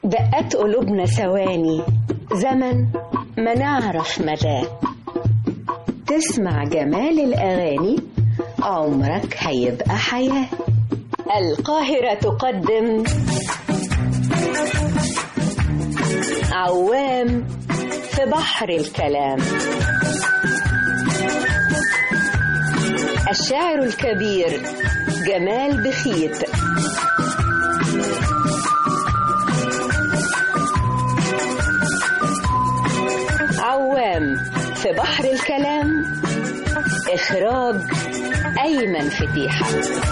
دقات قلوبنا ثواني زمن ما نعرف مداه تسمع جمال الأغاني عمرك هيبقى حياة القاهرة تقدم عوام في بحر الكلام الشاعر الكبير جمال بخيت عوام في بحر الكلام إخراج أيمن فتيحة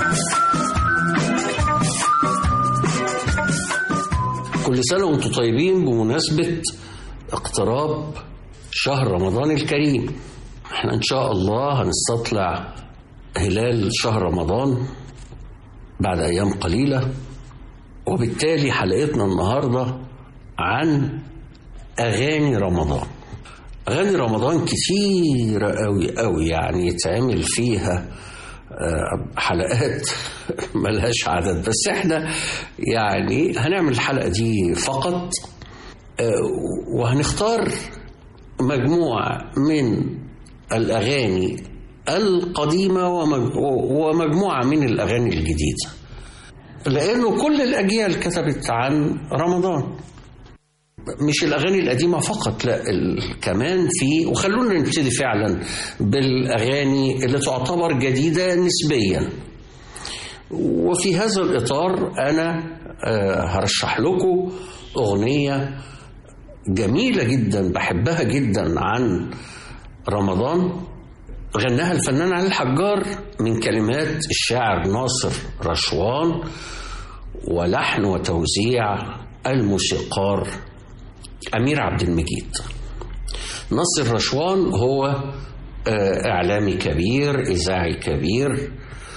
كل سنة وانتم طيبين بمناسبة اقتراب شهر رمضان الكريم احنا ان شاء الله هنستطلع هلال شهر رمضان بعد ايام قليلة وبالتالي حلقتنا النهاردة عن اغاني رمضان اغاني رمضان كتيرة قوي قوي يعني يتعمل فيها حلقات ملهاش عدد بس احنا يعني هنعمل الحلقة دي فقط وهنختار مجموعة من الأغاني القديمة ومجموعة من الأغاني الجديدة لأنه كل الأجيال كتبت عن رمضان مش الأغاني القديمة فقط لا كمان في وخلونا نبتدي فعلا بالأغاني اللي تعتبر جديدة نسبيا وفي هذا الإطار أنا هرشح لكم أغنية جميلة جدا بحبها جدا عن رمضان غناها الفنان علي الحجار من كلمات الشاعر ناصر رشوان ولحن وتوزيع الموسيقار أمير عبد المجيد ناصر رشوان هو إعلامي كبير إذاعي كبير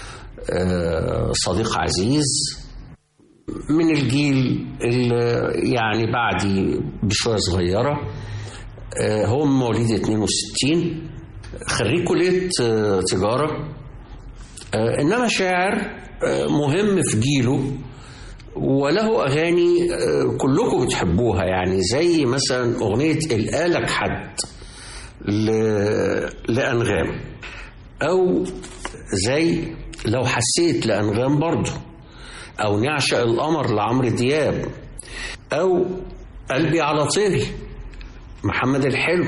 صديق عزيز من الجيل اللي يعني بعدي بشوية صغيرة هو من مواليد 62 خريج كلية تجارة إنما شاعر مهم في جيله وله أغاني كلكم بتحبوها يعني زي مثلا أغنية الآلك حد لأنغام أو زي لو حسيت لأنغام برضه أو نعشق القمر لعمرو دياب أو قلبي على طيري محمد الحلو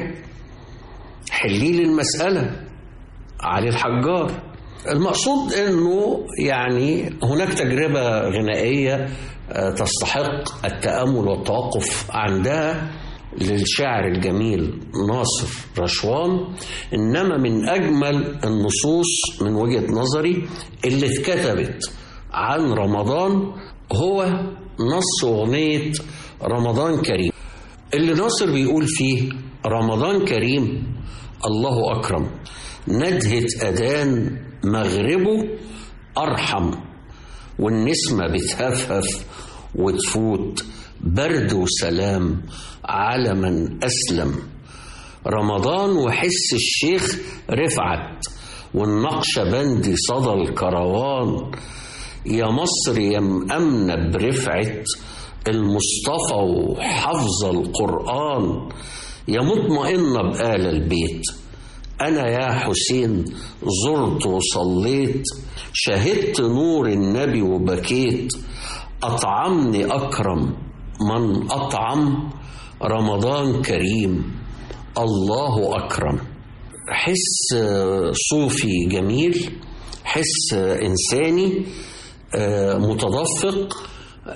حليل المسألة علي الحجار المقصود انه يعني هناك تجربه غنائيه تستحق التامل والتوقف عندها للشاعر الجميل ناصر رشوان انما من اجمل النصوص من وجهه نظري اللي اتكتبت عن رمضان هو نص اغنيه رمضان كريم اللي ناصر بيقول فيه رمضان كريم الله اكرم ندهه اذان مغربه أرحم والنسمة بتهفهف وتفوت برد وسلام على من أسلم رمضان وحس الشيخ رفعت والنقش بندي صدى الكروان يا مصر يا مأمنة برفعة المصطفى وحفظ القرآن يا مطمئنة بآل البيت أنا يا حسين زرت وصليت شهدت نور النبي وبكيت أطعمني أكرم من أطعم رمضان كريم الله أكرم حس صوفي جميل حس إنساني متدفق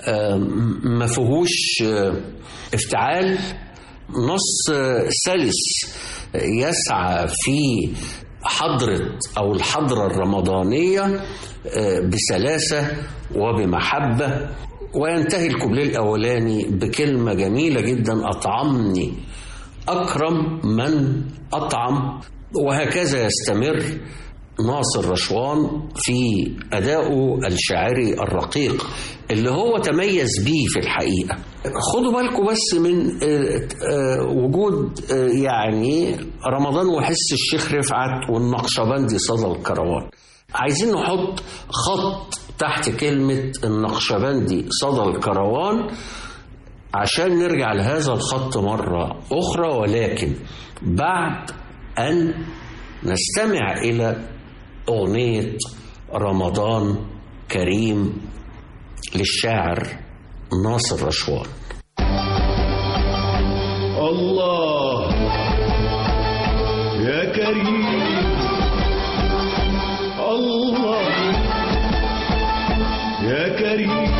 ما فيهوش افتعال نص سلس يسعى في حضرة أو الحضرة الرمضانية بسلاسة وبمحبة وينتهي الكوبليه الأولاني بكلمة جميلة جدا أطعمني أكرم من أطعم وهكذا يستمر ناصر رشوان في أدائه الشاعري الرقيق اللي هو تميز بيه في الحقيقة خدوا بالكم بس من وجود يعني رمضان وحس الشيخ رفعت والنقشبندي صدى الكروان عايزين نحط خط تحت كلمة النقشبندي صدى الكروان عشان نرجع لهذا الخط مرة أخرى ولكن بعد أن نستمع إلى أغنية رمضان كريم للشاعر ناصر رشوان الله يا كريم الله يا كريم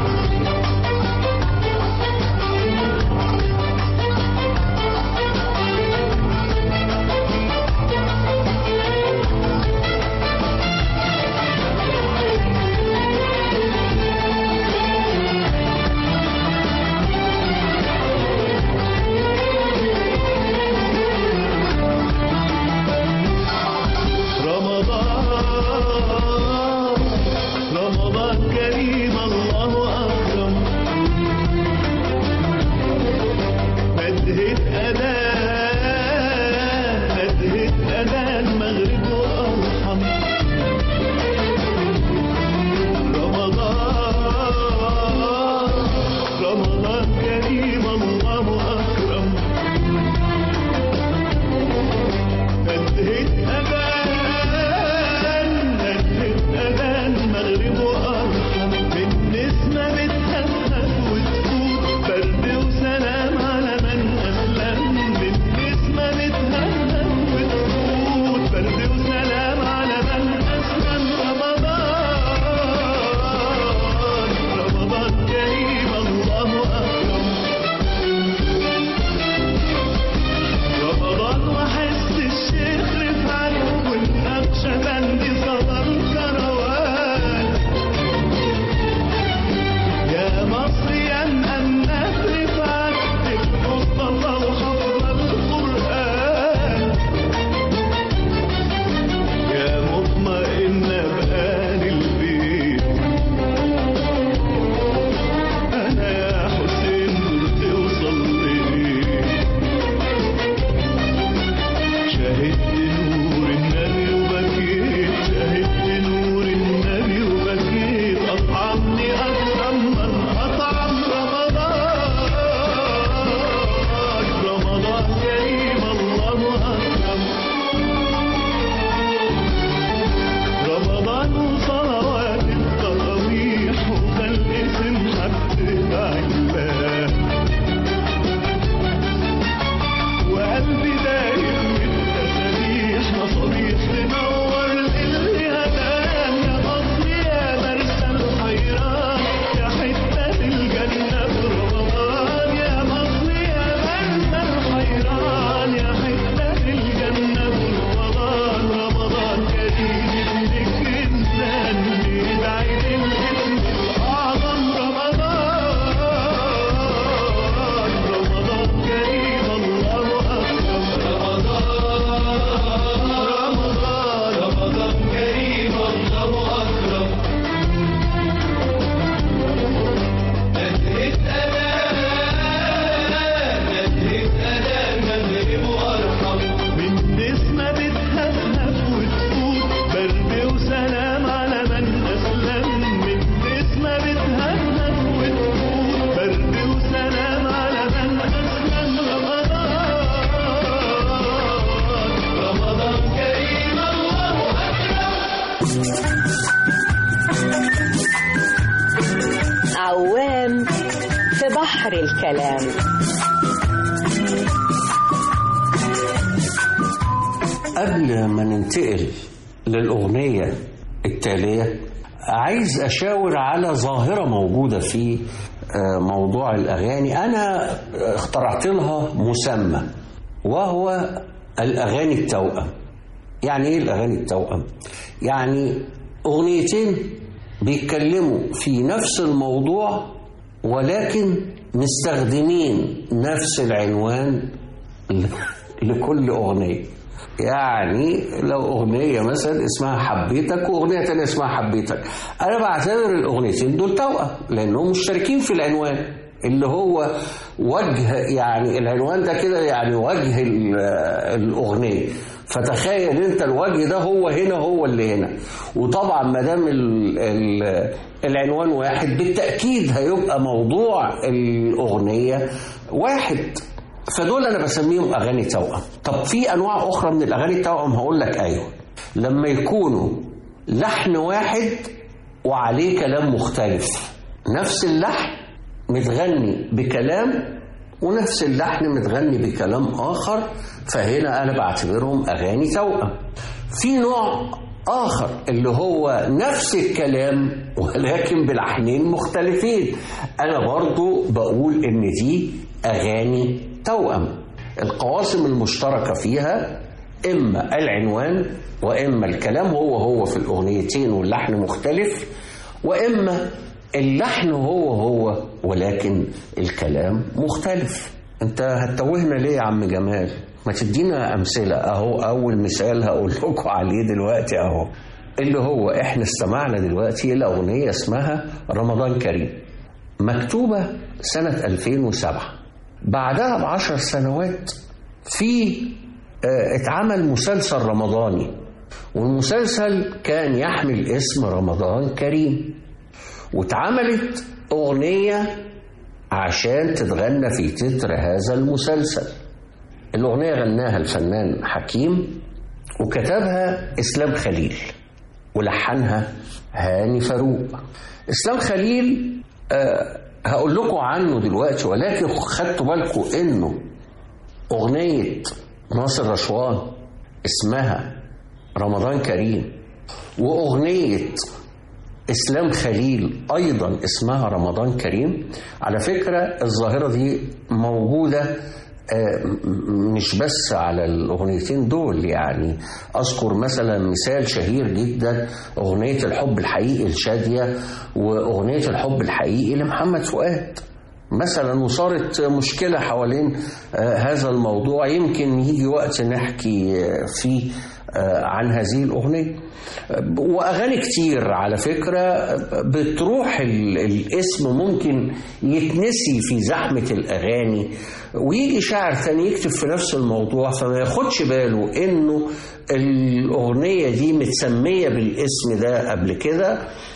رمضان رمضان كريم الله أكرم ندهت أذان ندهت أذان مغرب وأرحم رمضان رمضان كريم الله أكرم ندهت أذان ندهت أذان مغرب وأرحم من نسمة بتهفف وتفوت برد وسلام على من أسلم من نسمة بتهفف وتفوت برد وسلام على من أسلم رمضان رمضان كريم الله أكرم رمضان وحس الشيخ رفعت والنقشة بندي صدر كروان يا مصر يا مأمنة رفعت المصطفى وحفظ القرآن يا مطمئنة بآل البيت أنا يا حسين قلت وصليت شهدت نور النبي وبكيت شهدت نور النبي وبكيت أطعمني أكرم من أطعم رمضان رمضان كريم الله أكرم رمضان وصلوات التراويح وخلق سمحة الله وقلبي دايم بالتسابيح مصابيح تنور الهدام يا مصر يا مرسى الحيران يا حتة الجنة في رمضان يا مصر يا مرسى الحيران يا حتة الجنة في رمضان رمضان كريم ابنك إنسان بيدعي للاسم الأعظم رمضان رمضان كريم الله أكرم رمضان رمضان رمضان كريم الله أكرم ندهت أذان ندهت أذان مغرب وأرحم من نسمة بتهفهف وتفوت برد وسلام على من أسلم من نسمة بتهفهف وتفوت برد وسلام على من أسلم رمضان رمضان كريم الله أكرم عوام في بحر الكلام قبل ما ننتقل للأغنية التالية عايز أشاور على ظاهرة موجودة في آه، موضوع الأغاني أنا اخترعت لها مسمى وهو الأغاني التوأم يعني إيه الأغاني التوأم؟ يعني أغنيتين بيتكلموا في نفس الموضوع ولكن مستخدمين نفس العنوان ل- لكل أغنية يعني لو أغنية مثلا اسمها حبيتك وأغنية تانية اسمها حبيتك أنا بعتبر الأغنيتين دول توأم لأنهم مشتركين في العنوان اللي هو وجه يعني العنوان ده كده يعني وجه ال- الأغنية فتخيل انت الوجه ده هو هنا هو اللي هنا وطبعا ما دام ال- ال- العنوان واحد بالتاكيد هيبقى موضوع الاغنيه واحد فدول انا بسميهم اغاني توأم طب في انواع اخرى من الاغاني التوأم هقول لك ايوه لما يكونوا لحن واحد وعليه كلام مختلف نفس اللحن متغني بكلام ونفس اللحن متغني بكلام آخر فهنا أنا بعتبرهم أغاني توأم في نوع آخر اللي هو نفس الكلام ولكن بلحنين مختلفين أنا برضو بقول إن دي أغاني توأم القواسم المشتركة فيها إما العنوان وإما الكلام هو هو في الأغنيتين واللحن مختلف وإما اللحن هو هو ولكن الكلام مختلف انت هتتوهنا ليه يا عم جمال ما تدينا امثله اهو اول مثال هقول لكم عليه دلوقتي اهو اللي هو احنا استمعنا دلوقتي الى اغنيه اسمها رمضان كريم مكتوبه سنه 2007 بعدها بعشر سنوات في اه اتعمل مسلسل رمضاني والمسلسل كان يحمل اسم رمضان كريم واتعملت أغنية عشان تتغنى في تتر هذا المسلسل الأغنية غناها الفنان حكيم وكتبها إسلام خليل ولحنها هاني فاروق إسلام خليل أه هقول لكم عنه دلوقتي ولكن خدتوا بالكم إنه أغنية ناصر رشوان اسمها رمضان كريم وأغنية اسلام خليل ايضا اسمها رمضان كريم على فكره الظاهره دي موجوده مش بس على الاغنيتين دول يعني اذكر مثلا مثال شهير جدا اغنيه الحب الحقيقي لشاديه واغنيه الحب الحقيقي لمحمد فؤاد مثلا وصارت مشكله حوالين هذا الموضوع يمكن يجي وقت نحكي فيه عن هذه الأغنية وأغاني كتير على فكرة بتروح الاسم ممكن يتنسي في زحمة الأغاني ويجي شاعر ثاني يكتب في نفس الموضوع فما ياخدش باله إنه الأغنية دي متسمية بالاسم ده قبل كده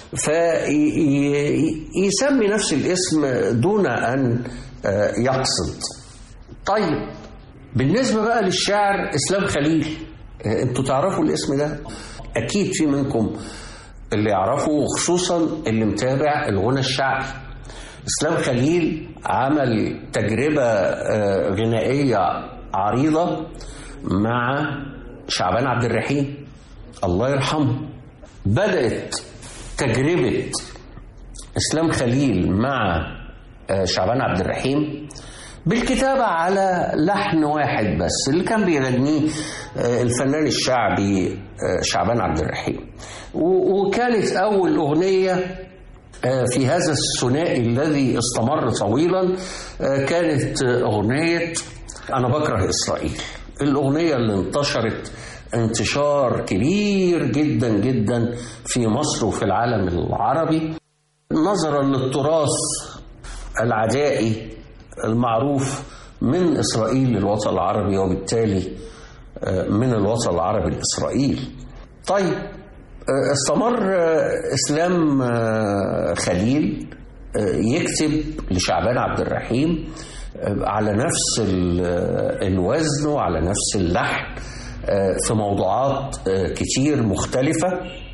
فيسمي نفس الاسم دون أن يقصد طيب بالنسبة بقى للشاعر إسلام خليل انتوا تعرفوا الاسم ده اكيد في منكم اللي يعرفه وخصوصا اللي متابع الغنى الشعبي اسلام خليل عمل تجربه غنائيه عريضه مع شعبان عبد الرحيم الله يرحمه بدات تجربه اسلام خليل مع شعبان عبد الرحيم بالكتابة على لحن واحد بس اللي كان بيغنيه الفنان الشعبي شعبان عبد الرحيم وكانت أول أغنية في هذا الثنائي الذي استمر طويلا كانت أغنية أنا بكره إسرائيل الأغنية اللي انتشرت انتشار كبير جدا جدا في مصر وفي العالم العربي نظرا للتراث العدائي المعروف من إسرائيل للوطن العربي وبالتالي من الوطن العربي لإسرائيل طيب استمر إسلام خليل يكتب لشعبان عبد الرحيم على نفس الوزن وعلى نفس اللحن في موضوعات كتير مختلفة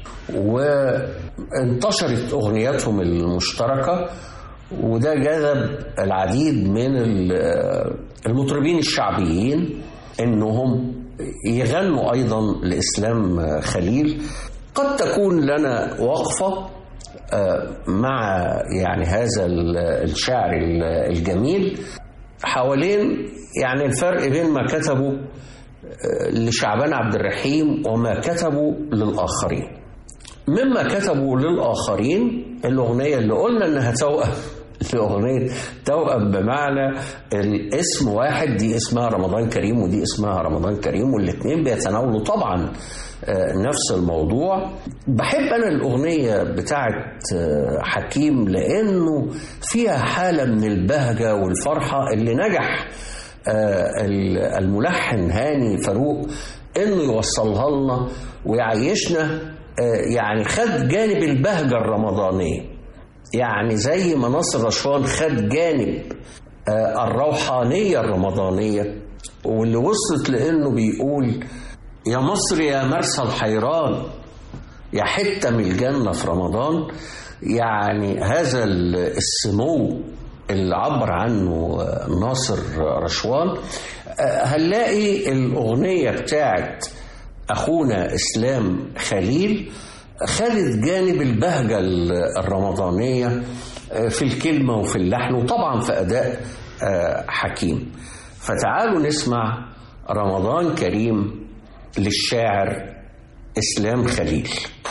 وانتشرت أغنياتهم المشتركة وده جذب العديد من المطربين الشعبيين انهم يغنوا ايضا لاسلام خليل قد تكون لنا وقفه مع يعني هذا الشعر الجميل حوالين يعني الفرق بين ما كتبوا لشعبان عبد الرحيم وما كتبوا للاخرين مما كتبوا للآخرين الأغنية اللي قلنا إنها توأم الأغنية توأم بمعنى الاسم واحد دي اسمها رمضان كريم ودي اسمها رمضان كريم والاتنين بيتناولوا طبعا نفس الموضوع بحب أنا الأغنية بتاعت حكيم لأنه فيها حالة من البهجة والفرحة اللي نجح الملحن هاني فاروق انه يوصلها لنا ويعيشنا آه، يعني خد جانب البهجه الرمضانيه يعني زي ما ناصر رشوان خد جانب آه، الروحانيه الرمضانيه واللي وصلت لانه بيقول يا مصر يا مرسى الحيران يا حته من الجنه في رمضان يعني هذا ال- السمو اللي عبر عنه آه، ناصر رشوان آه، هنلاقي الاغنيه بتاعت اخونا اسلام خليل خدت جانب البهجه ال- الرمضانيه آه، في الكلمه وفي اللحن وطبعا في اداء آه، حكيم فتعالوا نسمع رمضان كريم للشاعر اسلام خليل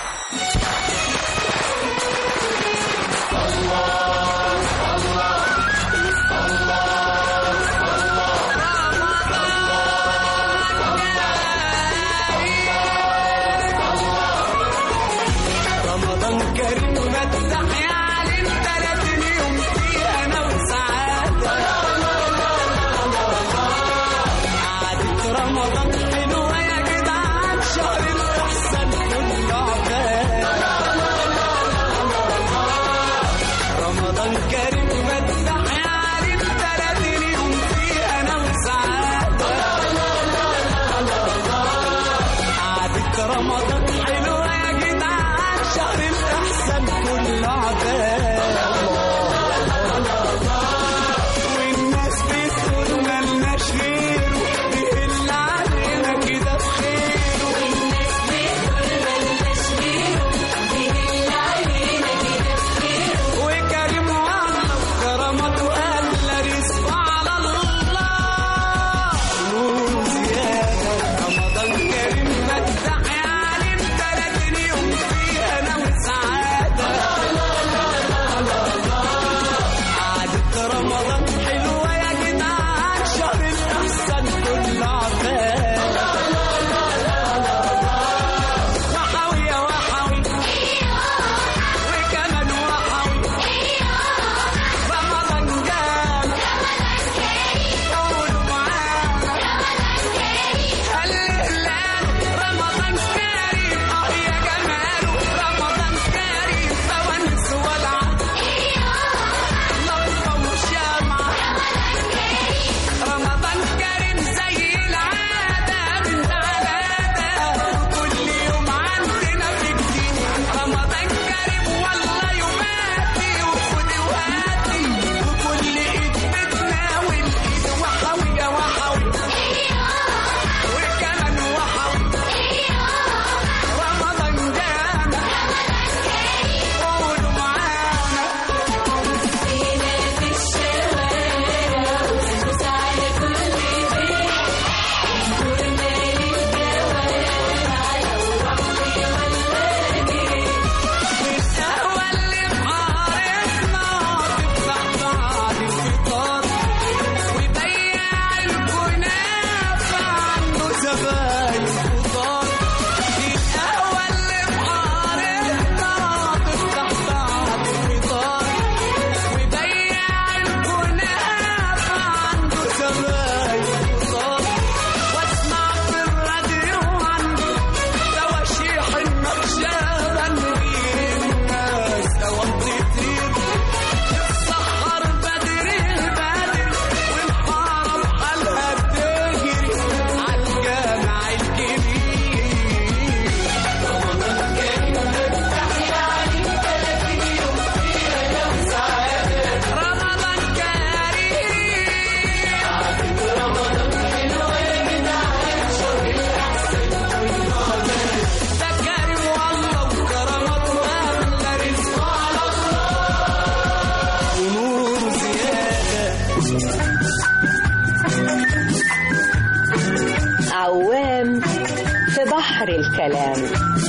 رمضان كريم فتح يا علي ثلاثين يوم فيه انا وسعادة قعدة رمضان حلوة يا جدعان شهر الأحسن كله عباد رمضان كريم فتح يا علي ثلاثين يوم فيه انا وسعادة قعدة رمضان حلوة يا جدعان شهر الأحسن كله عباد والناس بتقول ملناش غيره بيقل علينا كده بخيره والناس بتقول ملناش غيره بيقل علينا كده بخيره وكريم والله وكرمته قال رزقه على الله نور زيادة رمضان كريم فتح يا علي ثلاثين يوم فيه أنا وسعادة قعدة رمضان حلوة يا جدعان شهر الأحسن كله عباد وحوي يا وحوي وكمان وحوي رمضان جانا قولوا معانا الهلال رمضان كريم اه يا جماله رمضان كريم فوانس ولعة لمبة وشمعة رمضان كريم زي العادة من تعالى كل يوم عندنا في جديد رمضان كريم والله يوماتي وخد وهاتي وكل ايد بتناول ايد وحوي يا وحوي وكمان وحوي رمضان جانا قولوا معانا فينا في الشوارع وفلوس على كل بيت كنا للجوارع لو رحمي ولا جيت والقهوة اللي بحارتنا تفتح بعد الفطار وبياع الكنافة عنده زباين خضار القهوة اللي بحارتنا تفتح بعد الفطار وبياع الكنافة عنده زباين خضار واسمع في الراديو عنده تواشيح النقشبة نريد الناس أوام تطير تتسحر بدري البدر والحارة بحالها بتجري عالجامع الكبير رمضان كريم تفتح يا علي ثلاثين يوم فيها لو سعادة رمضان كريم رمضان حلوة يا جدعان شهر الأحسن ده كريم والله وكرمته أغلى رزقه على الله ونور زيادة عوام في بحر الكلام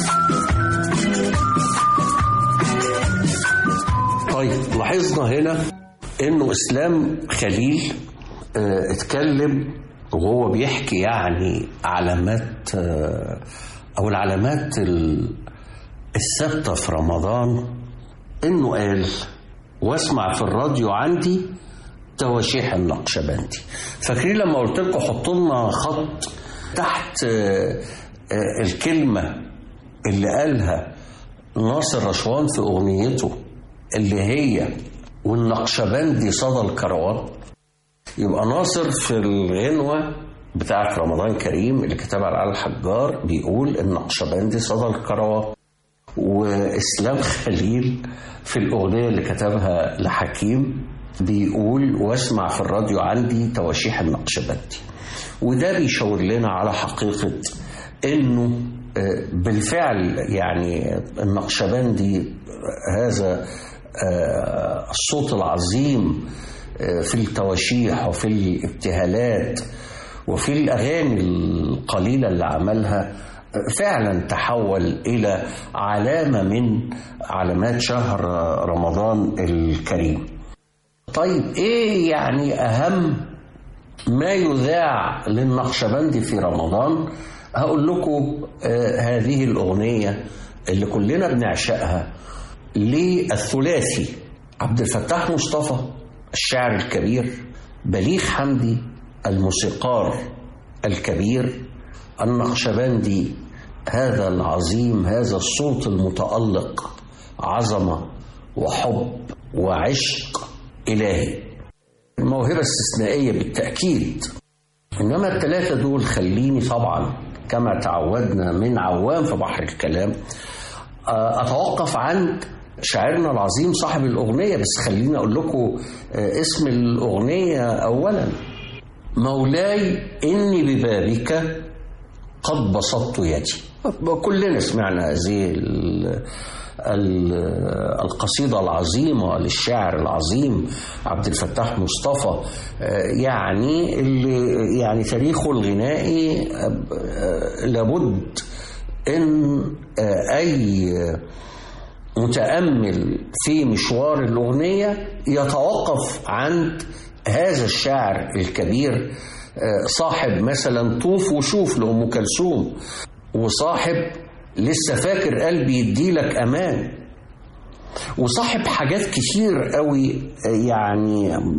طيب لاحظنا هنا انه اسلام خليل آه، اتكلم وهو بيحكي يعني علامات آه، او العلامات ال- الثابته في رمضان انه قال واسمع في الراديو عندي تواشيح النقشبندي فاكرين لما قلت لكم حطوا لنا خط تحت آه، آه، الكلمة اللي قالها ناصر رشوان في أغنيته اللي هي والنقشبندي صدى الكروان يبقى ناصر في الغنوة بتاعت رمضان كريم اللي كتبها على الحجار بيقول النقشبندي صدى الكروان وإسلام خليل في الأغنية اللي كتبها لحكيم بيقول واسمع في الراديو عندي تواشيح النقشبندي وده بيشاور لنا على حقيقة إنه آه، بالفعل يعني النقشبندي هذا آه، الصوت العظيم آه، في التواشيح وفي الابتهالات وفي الأغاني القليلة اللي عملها فعلا تحول إلى علامة من علامات شهر رمضان الكريم طيب إيه يعني أهم ما يذاع للنقشبندي في رمضان هقول لكم آه هذه الأغنية اللي كلنا بنعشقها للثلاثي عبد الفتاح مصطفى الشاعر الكبير بليغ حمدي الموسيقار الكبير النقشبندي هذا العظيم هذا الصوت المتألق عظمة وحب وعشق إلهي الموهبة استثنائية بالتأكيد إنما الثلاثة دول خليني طبعا كما تعودنا من عوام في بحر الكلام آه، أتوقف عند شاعرنا العظيم صاحب الأغنية بس خليني أقول لكم آه، اسم الأغنية أولا مولاي إني ببابك قد بسطت يدي كلنا سمعنا هذه ال- ال- القصيدة العظيمة للشاعر العظيم عبد الفتاح مصطفى آه، يعني اللي يعني تاريخه الغنائي آه، لابد ان آه، اي متأمل في مشوار الأغنية يتوقف عند هذا الشاعر الكبير آه، صاحب مثلا طوف وشوف لأم كلثوم وصاحب لسه فاكر قلبي يديلك أمان وصاحب حاجات كتير قوي آه، يعني آه،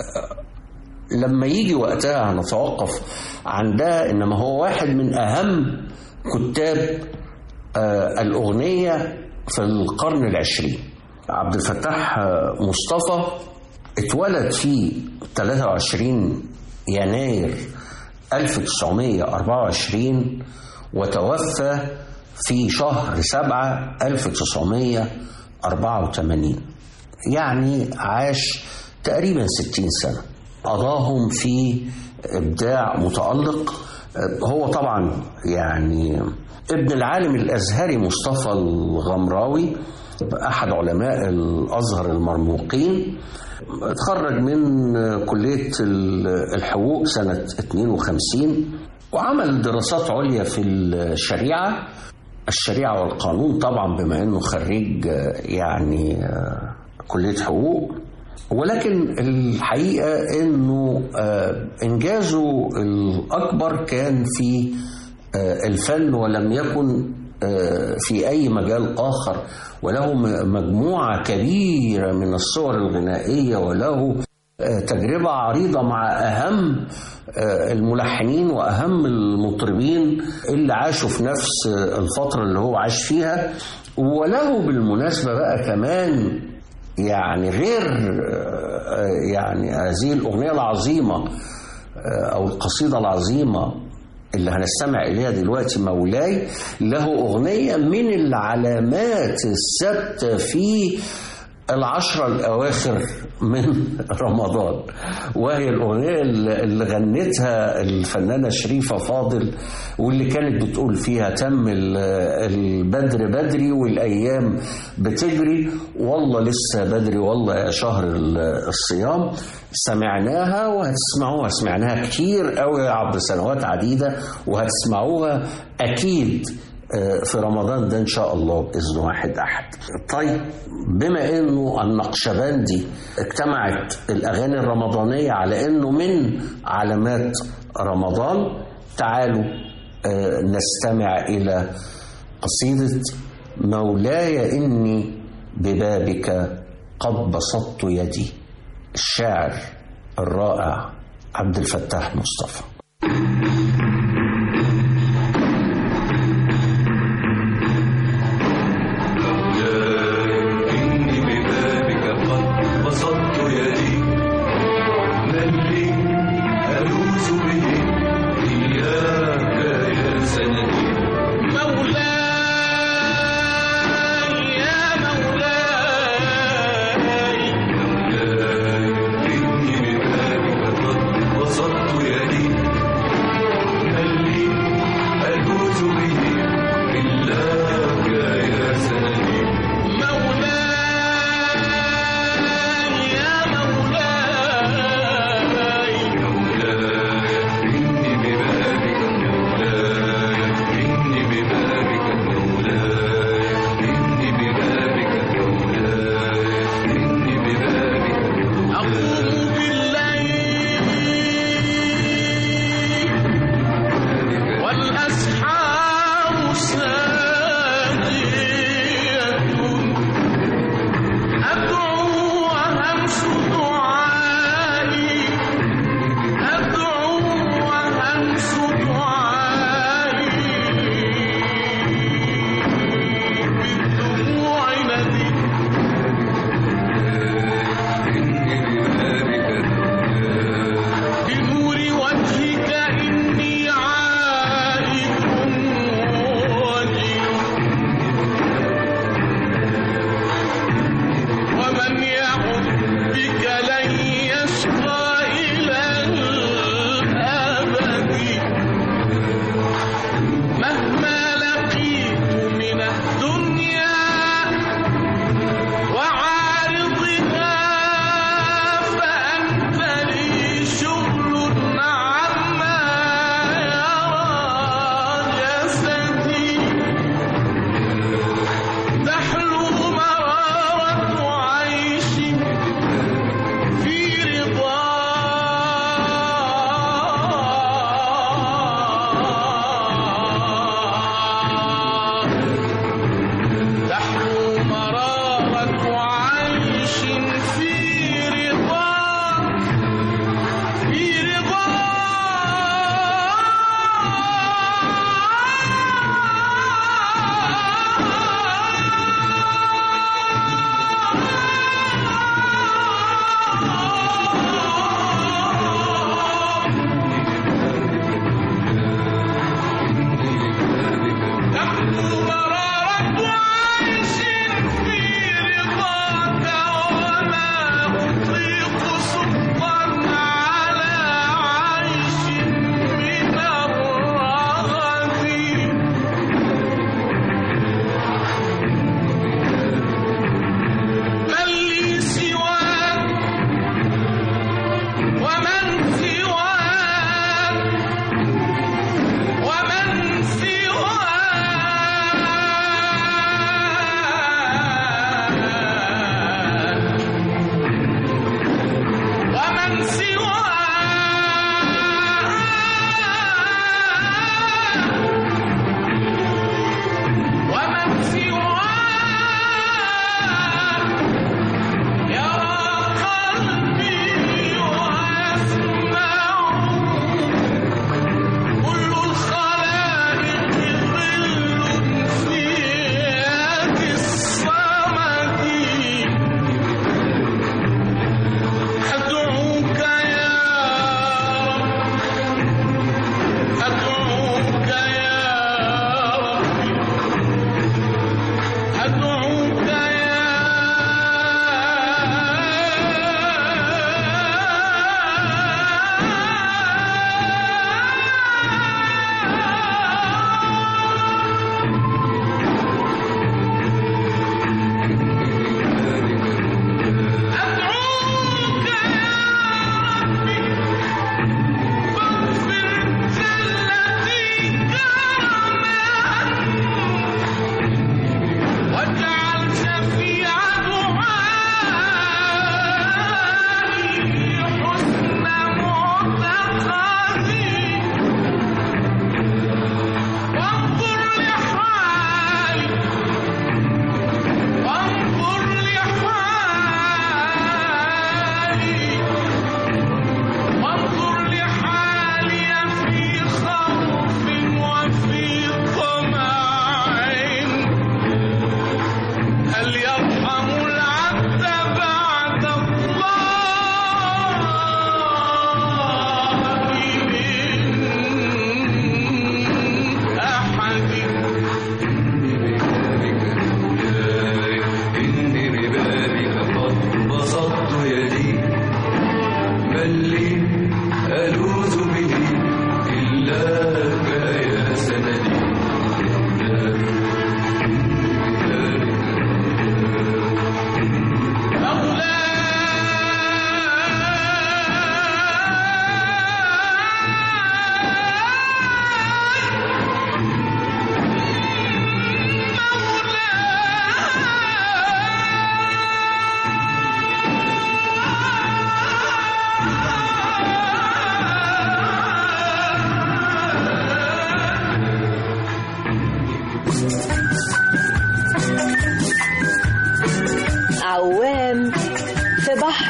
لما يجي وقتها هنتوقف عندها إنما هو واحد من أهم كتاب آه، الأغنية في القرن العشرين عبد الفتاح آه، مصطفى اتولد في 23 يناير 1924 وتوفى في شهر 7 1984 يعني عاش تقريبا 60 سنة قضاهم في إبداع متألق هو طبعا يعني ابن العالم الأزهري مصطفى الغمراوي أحد علماء الأزهر المرموقين اتخرج من كلية الحقوق سنة 52 وعمل دراسات عليا في الشريعة الشريعة والقانون طبعا بما أنه خريج يعني كلية حقوق ولكن الحقيقة أنه إنجازه الأكبر كان في الفن ولم يكن في أي مجال آخر وله مجموعة كبيرة من الصور الغنائية وله تجربة عريضة مع أهم الملحنين وأهم المطربين اللي عاشوا في نفس الفترة اللي هو عاش فيها وله بالمناسبة بقى كمان يعني غير يعني هذه الأغنية العظيمة أو القصيدة العظيمة اللي هنستمع إليها دلوقتي مولاي له أغنية من العلامات الثابتة في العشرة الأواخر من رمضان وهي الأغنية اللي غنتها الفنانة شريفة فاضل واللي كانت بتقول فيها تم البدر بدري والأيام بتجري والله لسه بدري والله يا شهر الصيام سمعناها وهتسمعوها سمعناها كتير قوي عبر سنوات عديدة وهتسمعوها أكيد في رمضان ده ان شاء الله باذن واحد احد. طيب بما انه النقشبندي اجتمعت الاغاني الرمضانيه على انه من علامات رمضان تعالوا نستمع الى قصيده مولاي اني ببابك قد بسطت يدي الشاعر الرائع عبد الفتاح مصطفى.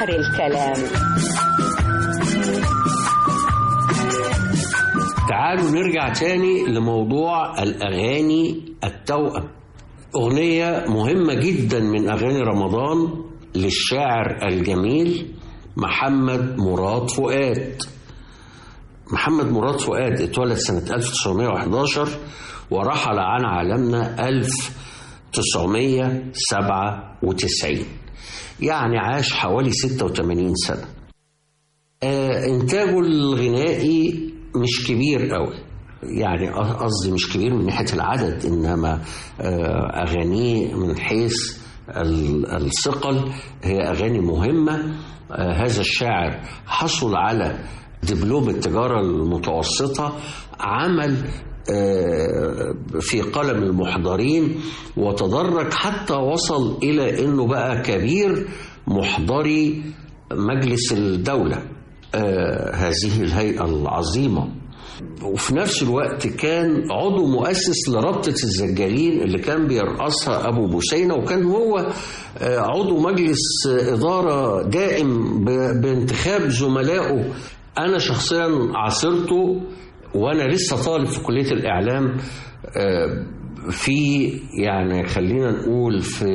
بحر الكلام تعالوا نرجع تاني لموضوع الأغاني التوأم أغنية مهمة جدا من أغاني رمضان للشاعر الجميل محمد مراد فؤاد محمد مراد فؤاد اتولد سنة 1911 ورحل عن عالمنا 1997 يعني عاش حوالي 86 سنة آه، إنتاجه الغنائي مش كبير قوي يعني قصدي مش كبير من ناحية العدد إنما آه، أغانيه من حيث ال- الثقل هي أغاني مهمة آه، هذا الشاعر حصل على دبلوم التجارة المتوسطة عمل آه، في قلم المحضرين وتدرج حتى وصل إلى أنه بقى كبير محضري مجلس الدولة آه، هذه الهيئة العظيمة وفي نفس الوقت كان عضو مؤسس لرابطة الزجالين اللي كان بيرأسها أبو بوسينة وكان هو آه، عضو مجلس آه، إدارة دائم ب- بانتخاب زملائه أنا شخصيا عاصرته وأنا لسه طالب في كلية الإعلام آه، في يعني خلينا نقول في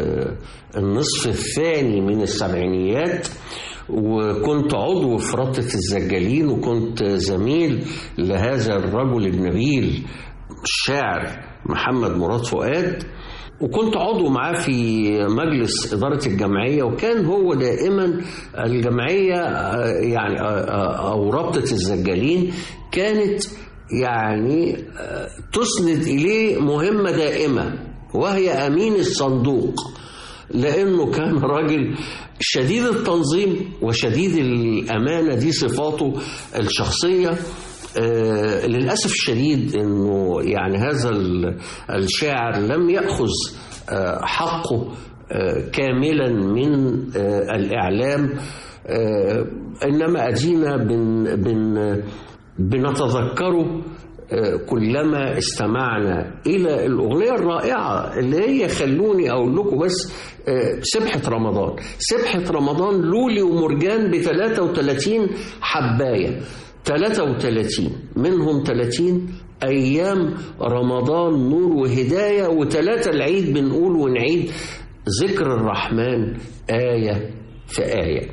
النصف الثاني من السبعينيات وكنت عضو في رابطة الزجالين وكنت زميل لهذا الرجل النبيل الشاعر محمد مراد فؤاد وكنت عضو معاه في مجلس إدارة الجمعية وكان هو دائما الجمعية آه، يعني آه، آه، أو رابطة الزجالين كانت يعني آه، تسند إليه مهمة دائمة وهي أمين الصندوق لأنه كان راجل شديد التنظيم وشديد الأمانة دي صفاته الشخصية آه، للأسف الشديد أنه يعني هذا ال- الشاعر لم يأخذ آه، حقه آه، كاملا من آه، الإعلام آه، إنما أدينا بن بن بنتذكره آه، كلما استمعنا إلى الأغنية الرائعة اللي هي خلوني أقول لكم بس آه، سبحة رمضان سبحة رمضان لولي ومرجان ب 33 حباية 33 منهم 30 أيام رمضان نور وهداية وثلاثة العيد بنقول ونعيد ذكر الرحمن آية في آية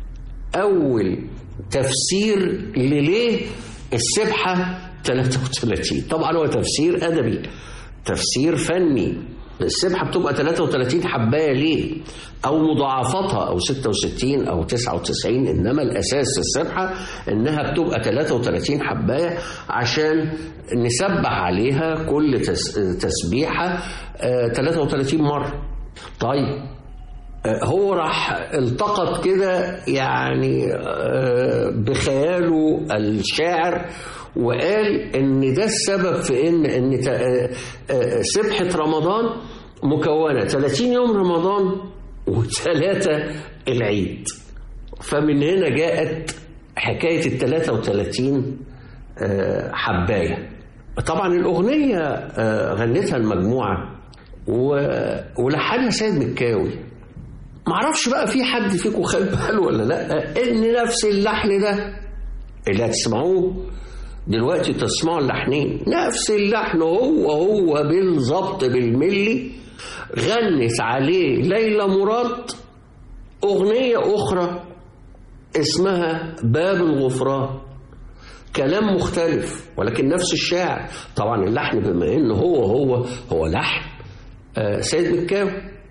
أول تفسير لليه السبحة 33 طبعا هو تفسير أدبي تفسير فني السبحة بتبقى 33 حباية ليه أو مضاعفتها أو 66 أو 99 إنما الأساس في السبحة إنها بتبقى 33 حباية عشان نسبح عليها كل تس- تسبيحة آه، 33 مرة طيب هو راح التقط كده يعني آه، بخياله الشاعر وقال ان ده السبب في ان ان ت- آه، آه، سبحه رمضان مكونه 30 يوم رمضان وثلاثه العيد فمن هنا جاءت حكايه ال 33 آه، حبايه طبعا الاغنيه آه، غنتها المجموعه و- ولحنها سيد مكاوي معرفش بقى في حد فيكم خد باله ولا لا ان نفس اللحن ده اللي هتسمعوه دلوقتي تسمعوا اللحنين نفس اللحن هو هو بالظبط بالملي غنت عليه ليلى مراد اغنيه اخرى اسمها باب الغفران كلام مختلف ولكن نفس الشاعر طبعا اللحن بما انه هو هو هو لحن آه، سيد مكاوي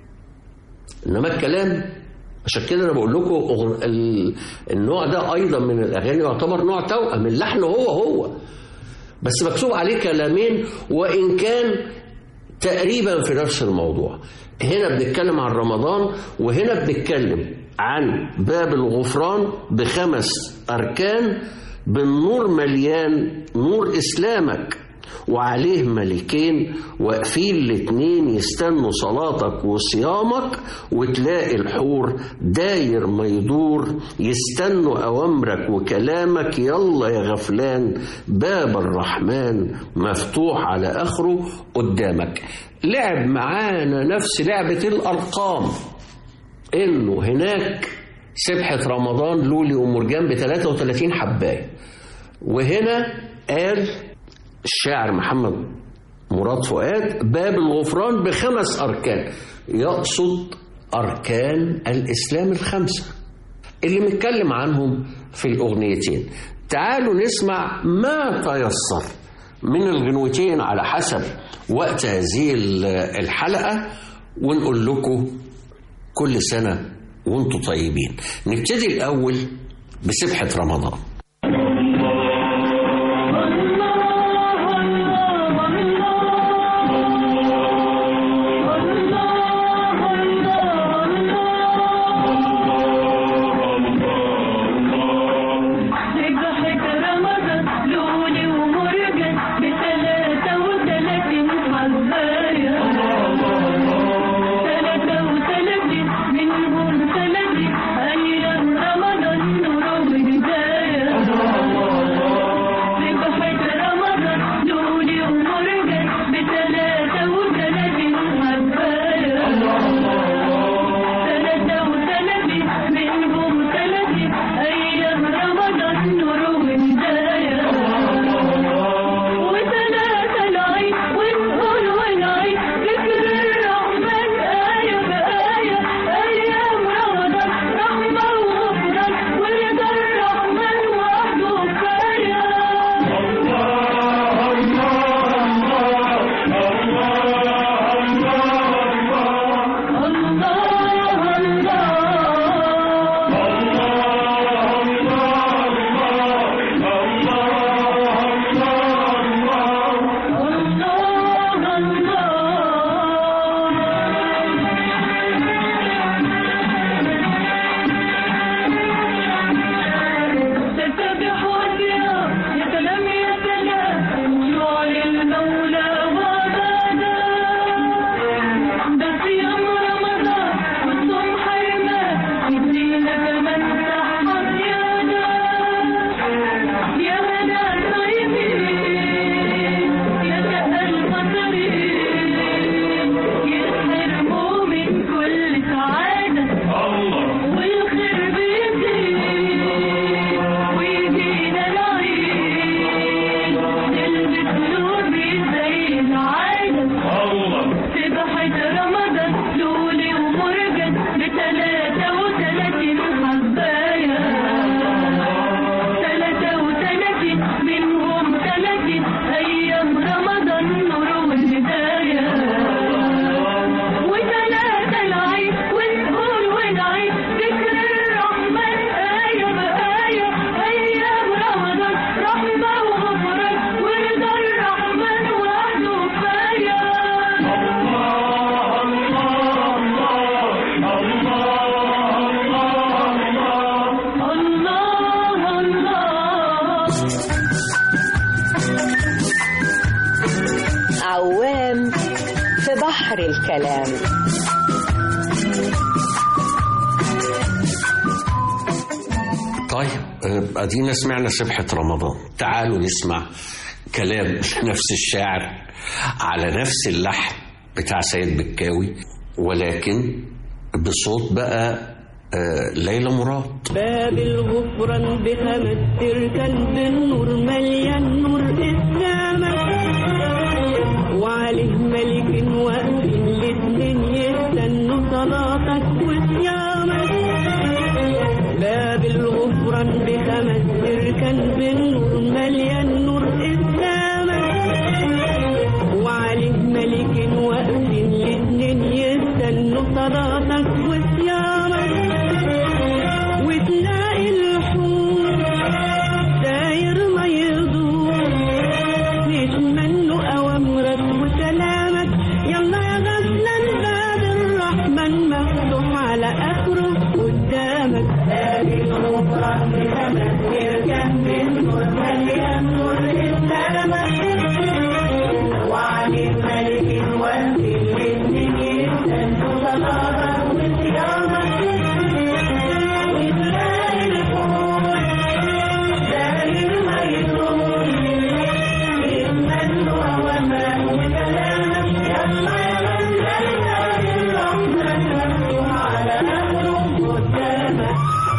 انما الكلام عشان كده انا بقول لكم أغن- ال- النوع ده ايضا من الاغاني يعتبر نوع توأم اللحن هو هو بس مكتوب عليه كلامين وان كان تقريبا في نفس الموضوع هنا بنتكلم عن رمضان وهنا بنتكلم عن باب الغفران بخمس اركان بالنور مليان نور اسلامك وعليه ملكين واقفين الاتنين يستنوا صلاتك وصيامك وتلاقي الحور داير ما يدور يستنوا أوامرك وكلامك يلا يا غفلان باب الرحمن مفتوح على آخره قدامك لعب معانا نفس لعبة الأرقام إنه هناك سبحة رمضان لولي ومرجان ب 33 حباية وهنا قال الشاعر محمد مراد فؤاد باب الغفران بخمس أركان يقصد أركان الإسلام الخمسة اللي متكلم عنهم في الأغنيتين تعالوا نسمع ما تيسر من الغنوتين على حسب وقت هذه الحلقة ونقول لكم كل سنة وانتم طيبين نبتدي الأول بسبحة رمضان ضحك رمضان لولي ومرجان بثلاثة وثلاثين حباية ثلاثة وثلاثين منهم ثلاثين أيام رمضان نور وهداية ضحك رمضان لولي ومرجان بثلاثة وثلاثين حباية ثلاثة وثلاثين منهم ثلاثين أيام رمضان نور وهداية وثلاثة العيد ونقول ونعيد ذكر الرحمن آية بآية أيام رمضان رحمة وغفران ورضا الرحمن وحده كفاية الله الله الله تسبح والصيام يا سلام يا سلام شعل المولى وعبادا ده صيام رمضان والصوم حرمان يدينا كمان صحة زيادة يا هنا الطيبين يا شقى المطرين يحرموا من كل سعادة والخير بيزيد ويجينا العيد نلبس لوبي زي العادة سبحة رمضان لولي ومرجان بثلاثة وثلاثين حباية ثلاثة وثلاثين منهم ثلاثين أيام رمضان نور والهداية وثلاثة العيد ونقول ونعيد ذكر الرحمن آية بآية أيام رمضان رحمة وغفران ورضا الرحمن وحده كفاية الله الله عوام في بحر الكلام طيب آه، ادينا سمعنا سبحة رمضان تعالوا نسمع كلام نفس الشاعر على نفس اللحن بتاع سيد بكاوي ولكن بصوت بقى آه، ليلى مراد باب الغفران بخمس تركن بالنور مليان نور السما وعليه ملك واقف الاتنين يستنوا صلاتك وصيامك باب الغفران بخمس تركن بالنور مليان نور السما وعليه ملك واقف الاتنين يستنوا صلاتك وصيامك وتلاقي الحور داير ما يدور نتمنوا أوامرك وسلامك يلا يا غفلان باب الرحمن مفتوح على آخره قدامك باب الغفران بخمس يركن بالنور مليان نور السلامة وعلي الملك والدي الاتنين يستنوا صلاتك وصيامك وتلاقي الحور داير ما يدور يتمنوا أوامرك وسلامك يلا يا غفلان باب الرحمن مفتوح على آخره قدامك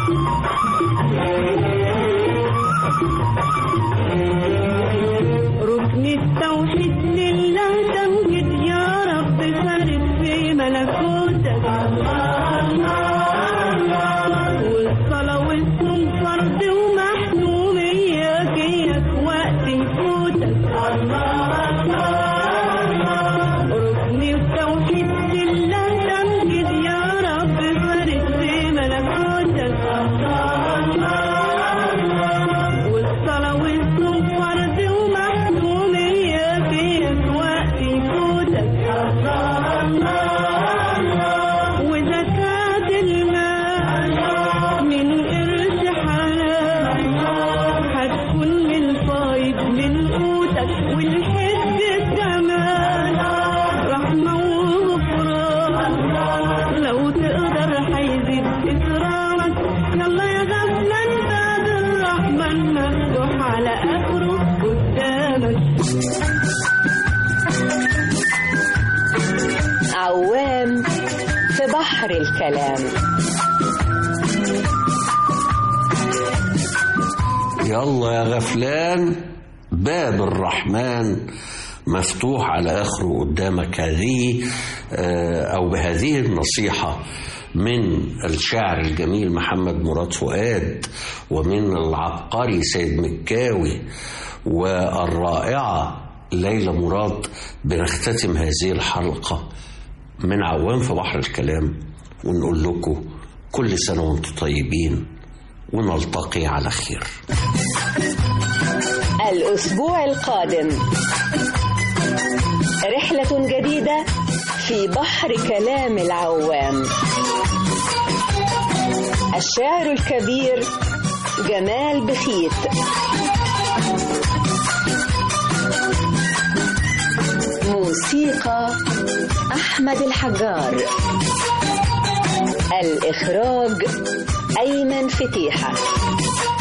على اخره قدامك عوام في بحر الكلام يلا يا غفلان باب الرحمن مفتوح على اخره قدامك هذه آه، او بهذه النصيحه من الشاعر الجميل محمد مراد فؤاد ومن العبقري سيد مكاوي والرائعه ليلى مراد بنختتم هذه الحلقه من عوام في بحر الكلام ونقول لكم كل سنه وانتم طيبين ونلتقي على خير الأسبوع القادم رحلة جديدة في بحر كلام العوام الشاعر الكبير جمال بخيت موسيقى أحمد الحجار الإخراج أيمن فتيحة